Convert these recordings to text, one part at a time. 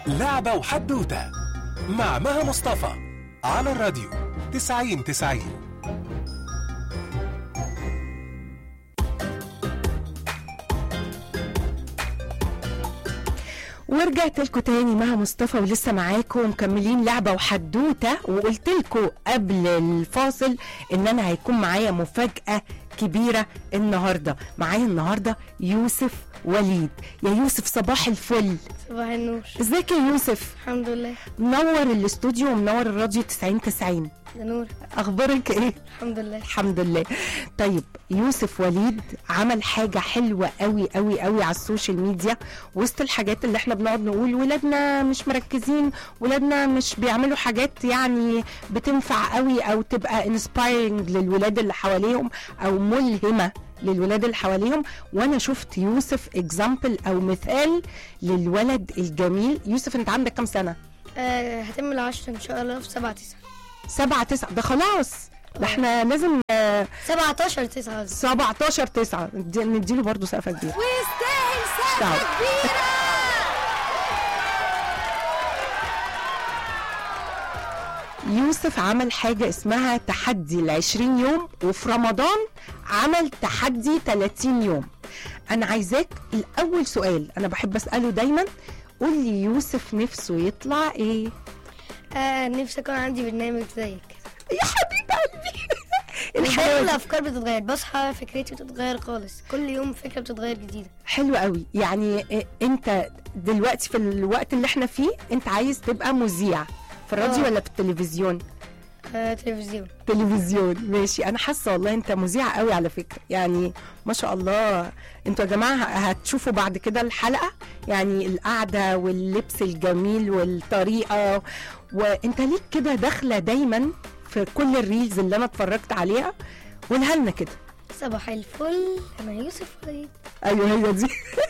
لعبة وحدوتة مع مها مصطفى على الراديو 90 90 ورجعت لكم تاني مع مصطفى ولسه معاكم مكملين لعبه وحدوته وقلت لكم قبل الفاصل ان انا هيكون معايا مفاجاه كبيره النهارده معايا النهارده يوسف وليد يا يوسف صباح الفل صباح النور ازيك يا يوسف الحمد لله منور الاستوديو ومنور الراديو 90 90 ده نور اخبارك ايه الحمد لله الحمد لله طيب يوسف وليد عمل حاجة حلوة قوي قوي قوي على السوشيال ميديا وسط الحاجات اللي احنا بنقعد نقول ولادنا مش مركزين ولادنا مش بيعملوا حاجات يعني بتنفع قوي او تبقى انسبايرنج للولاد اللي حواليهم او ملهمة للولاد اللي حواليهم وانا شفت يوسف اكزامبل او مثال للولد الجميل يوسف انت عندك كام سنة آه هتم العشرة ان شاء الله في سبعة تسعة سبعة تسعة ده خلاص ده احنا لازم آه، سبعتاشر تسعة قصدي. 17 9 نديله برضه سقفه كبيره ويستاهل تعال. سقفة كبيرة يوسف عمل حاجة اسمها تحدي ال 20 يوم وفي رمضان عمل تحدي 30 يوم أنا عايزاك الأول سؤال أنا بحب أسأله دايما قول لي يوسف نفسه يطلع إيه؟ آه نفسي يكون عندي برنامج زيك يا حبيب قلبي الحياة الحلوة دي. الأفكار بتتغير بصحى فكرتي بتتغير خالص كل يوم فكرة بتتغير جديدة حلو قوي يعني إيه، انت دلوقتي في الوقت اللي احنا فيه انت عايز تبقى مذيع في الراديو آه. ولا في التلفزيون آه تلفزيون تلفزيون ماشي انا حاسه والله انت مذيع قوي على فكره يعني ما شاء الله انتوا يا جماعه ه- هتشوفوا بعد كده الحلقه يعني القعده واللبس الجميل والطريقه وانت ليك كده داخله دايما في كل الريلز اللي انا اتفرجت عليها قولها لنا كده صباح الفل أنا يوسف وليد ايوه هي دي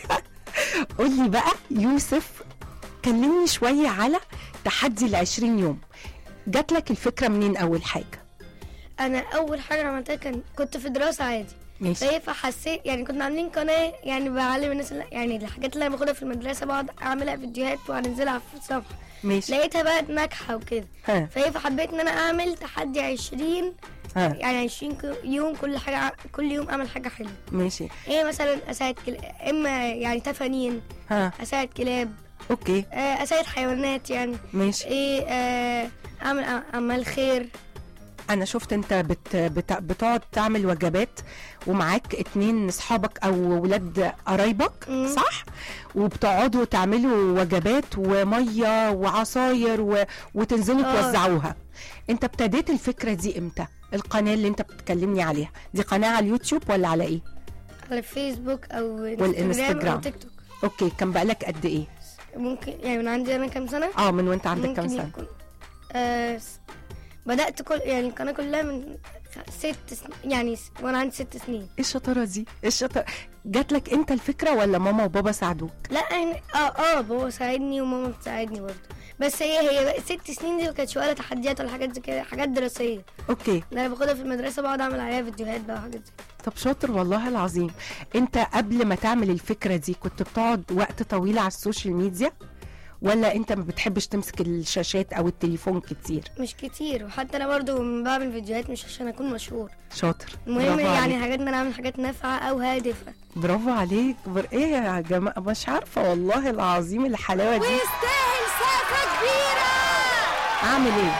قول لي بقى يوسف كلمني شويه على تحدي ال 20 يوم جات لك الفكره منين اول حاجه أنا أول حاجة عملتها كان كنت في دراسة عادي ماشي فايه فحسيت يعني كنا عاملين قناه يعني بعلم الناس اللي يعني الحاجات اللي انا باخدها في المدرسه بقعد اعملها فيديوهات وانزلها في الصفحه ماشي لقيتها بقى ناجحه وكده ها فايه فحبيت ان انا اعمل تحدي 20 ها يعني 20 ك- يوم كل حاجه ع- كل يوم اعمل حاجه حلوه ماشي ايه مثلا اساعد كل... اما يعني تفانين ها اساعد كلاب اوكي آه، اساعد حيوانات يعني ماشي ايه آه، اعمل أ- اعمال خير انا شفت انت بت بت بتقعد تعمل وجبات ومعاك اتنين اصحابك او ولاد قرايبك مم. صح وبتقعدوا تعملوا وجبات وميه وعصاير و... وتنزلوا آه. توزعوها انت ابتديت الفكره دي امتى القناه اللي انت بتكلمني عليها دي قناه على اليوتيوب ولا على ايه على الفيسبوك او والإنستجرام. او تيك توك اوكي كان بقالك قد ايه ممكن يعني من عندي انا كام سنه اه من وانت عندك كام ممكن سنه يكون آه س- بدأت كل يعني القناة كلها من خ- ست سنين يعني س- وأنا عندي ست سنين ايه الشطاره دي ايه الشطاره جات لك انت الفكره ولا ماما وبابا ساعدوك لا يعني اه اه بابا ساعدني وماما بتساعدني برضه بس هي هي بقى ست سنين دي ما كانتش ولا تحديات ولا حاجات زي كده حاجات دراسية اوكي اللي أنا باخدها في المدرسة بقعد أعمل عليها فيديوهات بقى وحاجات زي كده. طب شاطر والله العظيم انت قبل ما تعمل الفكره دي كنت بتقعد وقت طويل على السوشيال ميديا ولا انت ما بتحبش تمسك الشاشات او التليفون كتير مش كتير وحتى أنا برضه لما بعمل فيديوهات مش عشان أكون مشهور شاطر المهم برافو يعني عليك. حاجات إن أنا أعمل حاجات نافعة أو هادفة برافو عليك بر... ايه يا جماعه مش عارفه والله العظيم الحلاوه دي ويستاهل سقفة كبيرة اعمل ايه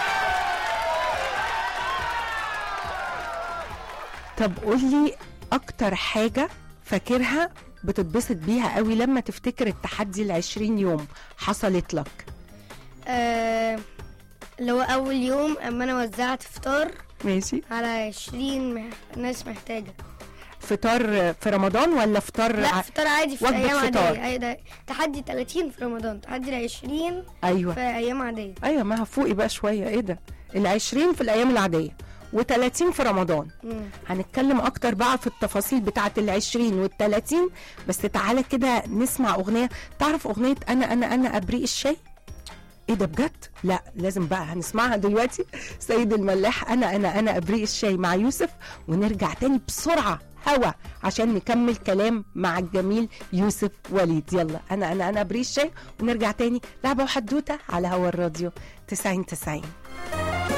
طب قول لي اكتر حاجه فاكرها بتتبسط بيها قوي لما تفتكر التحدي ال 20 يوم حصلت لك آه اللي هو أول يوم أما أنا وزعت فطار ماشي على 20 مح... ناس محتاجة فطار في رمضان ولا فطار لا ع- فطار عادي في وجبة أيام فطار. عادية أي ده تحدي 30 في رمضان تحدي ال 20 ايوه في أيام عادية ايوه ما هفوقي بقى شويه ايه ده ال 20 في الايام العاديه و30 في رمضان مم. هنتكلم اكتر بقى في التفاصيل بتاعه ال 20 وال 30 بس تعالى كده نسمع اغنيه تعرف اغنيه انا انا انا ابريق الشاي ايه ده بجد لا لازم بقى هنسمعها دلوقتي سيد الملاح انا انا انا ابريق الشاي مع يوسف ونرجع تاني بسرعه الهوا عشان نكمل كلام مع الجميل يوسف وليد يلا انا انا انا بريش شاي ونرجع تاني لعبه وحدوته على هوا الراديو 90 90